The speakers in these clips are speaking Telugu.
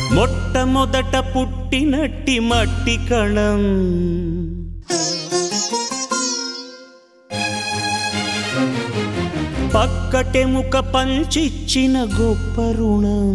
మొట్టమొదట పుట్టినట్టి మట్టి కణం పక్కటెముక పంచిచ్చిన గొప్ప రుణం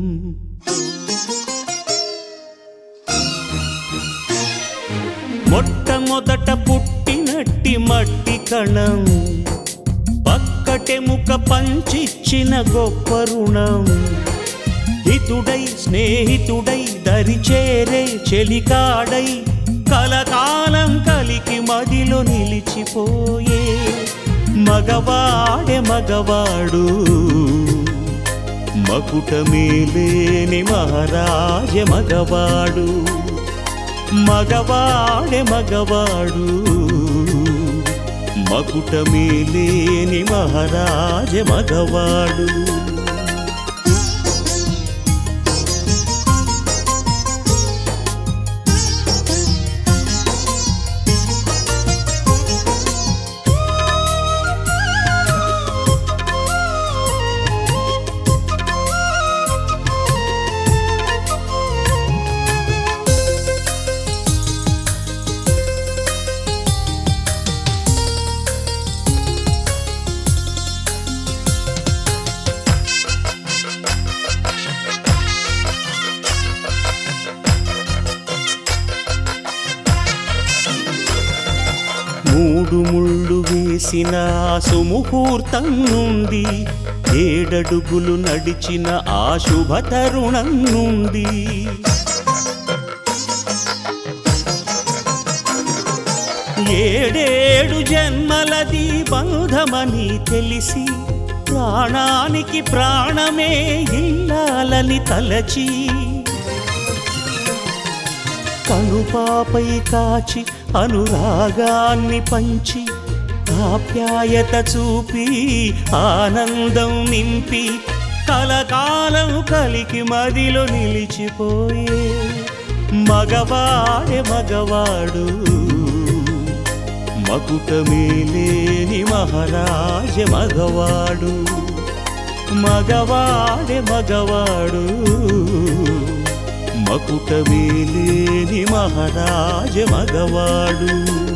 మొట్టమొదట పుట్టినట్టి మట్టి కణం పక్కటెముక పంచిచ్చిన గొప్ప రుణం హితుడై స్నేహితుడై దరిచేరే చెలికాడై కలకాలం కలికి మదిలో నిలిచిపోయే మగవాడే మగవాడు మకుటమేలేని మహారాజ మగవాడు మగవాడే మగవాడు మకుటమేలేని మహారాజ మగవాడు మూడు ముళ్ళు వేసిన ఆ సుముహూర్తం నుండి ఏడడుగులు నడిచిన ఆ శుభ తరుణం నుండి ఏడేడు జన్మలది బంధమని తెలిసి ప్రాణానికి ప్రాణమే ఇల్లాలని తలచి కనుపాపై కాచి అనురాగాన్ని పంచి ఆప్యాయత చూపి ఆనందం నింపి కలకాలం కలికి మదిలో నిలిచిపోయే మగవాడే మగవాడు మకుటమేలేని మహారాజ మగవాడు మగవాడే మగవాడు మకుటమేలేని మహారాజ మగవాడు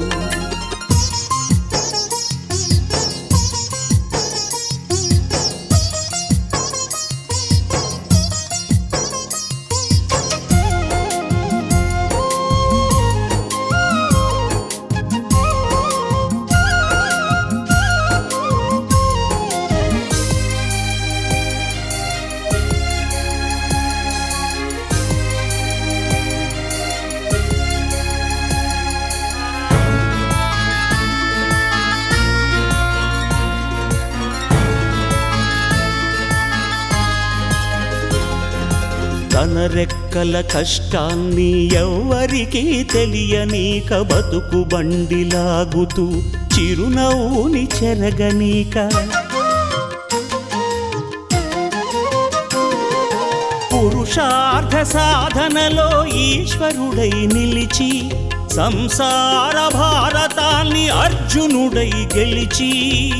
తన రెక్కల కష్టాన్ని ఎవ్వరికీ తెలియనీక బతుకు బండిలాగుతూ చిరునవ్వుని చెరగనీక పురుషార్థ సాధనలో ఈశ్వరుడై నిలిచి సంసార భారతాన్ని అర్జునుడై గెలిచి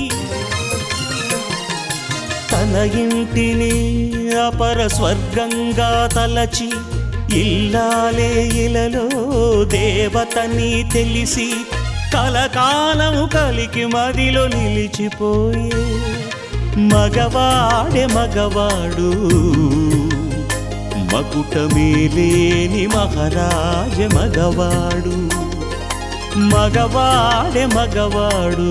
తన ఇంటిని అపర స్వర్గంగా తలచి ఇల్లాలే ఇలలో దేవతని తెలిసి కలకాలము కలికి మదిలో నిలిచిపోయే మగవాడే మగవాడు మకుటమేలేని మహారాజ మగవాడు మగవాడే మగవాడు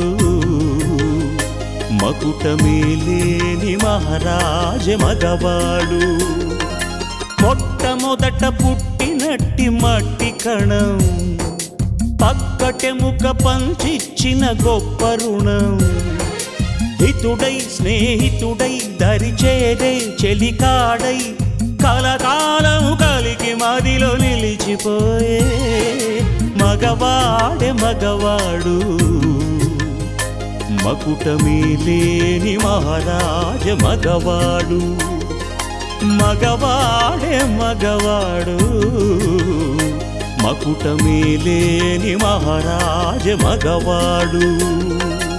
మకుటమేలేని మహారాజ మగవాడు మొట్టమొదట పుట్టినట్టి మట్టి కణం పక్కటెముక పంచిచ్చిన గొప్ప రుణం హితుడై స్నేహితుడై దరిచేరే చెలికాడై కలకాలం కలిగి మదిలో నిలిచిపోయే మగవాడే మగవాడు మకుటమేలేని మహారాజ మగవాడు మగవాడే మగవాడు మకుటమేలేని మహారాజ మగవాడు